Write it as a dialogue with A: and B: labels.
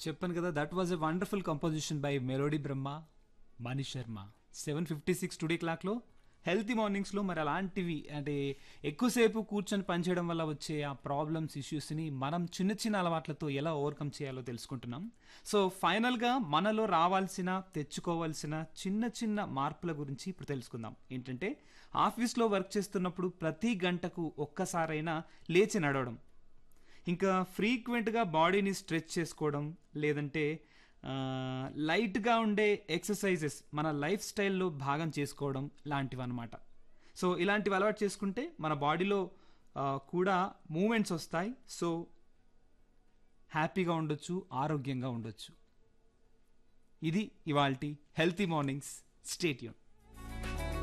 A: చెప్పాను కదా that was a wonderful composition by melody Brahma Mani Sharma seven fifty six today క్లాక్లో healthy మార్నింగ్స్లో మరి అలాంటివి అంటే ఎక్కువసేపు కూర్చొని పనిచేయడం వల్ల వచ్చే ఆ ప్రాబ్లమ్స్ ఇష్యూస్ని మనం చిన్న చిన్న అలవాట్లతో ఎలా ఓవర్కమ్ చేయాలో తెలుసుకుంటున్నాం సో ఫైనల్గా మనలో రావాల్సిన తెచ్చుకోవాల్సిన చిన్న చిన్న మార్పుల గురించి ఇప్పుడు తెలుసుకుందాం ఏంటంటే ఆఫీస్లో వర్క్ చేస్తున్నప్పుడు ప్రతి గంటకు ఒక్కసారైనా లేచి నడవడం ఇంకా ఫ్రీక్వెంట్గా బాడీని స్ట్రెచ్ చేసుకోవడం లేదంటే ఆ, లైట్గా ఉండే ఎక్సర్సైజెస్ మన లైఫ్ స్టైల్లో భాగం చేసుకోవడం లాంటివి అనమాట సో ఇలాంటివి అలవాటు చేసుకుంటే మన బాడీలో ఆ, కూడా మూమెంట్స్ వస్తాయి సో హ్యాపీగా ఉండొచ్చు ఆరోగ్యంగా ఉండొచ్చు ఇది ఇవాల్టి హెల్తీ మార్నింగ్స్ స్టేట్యూన్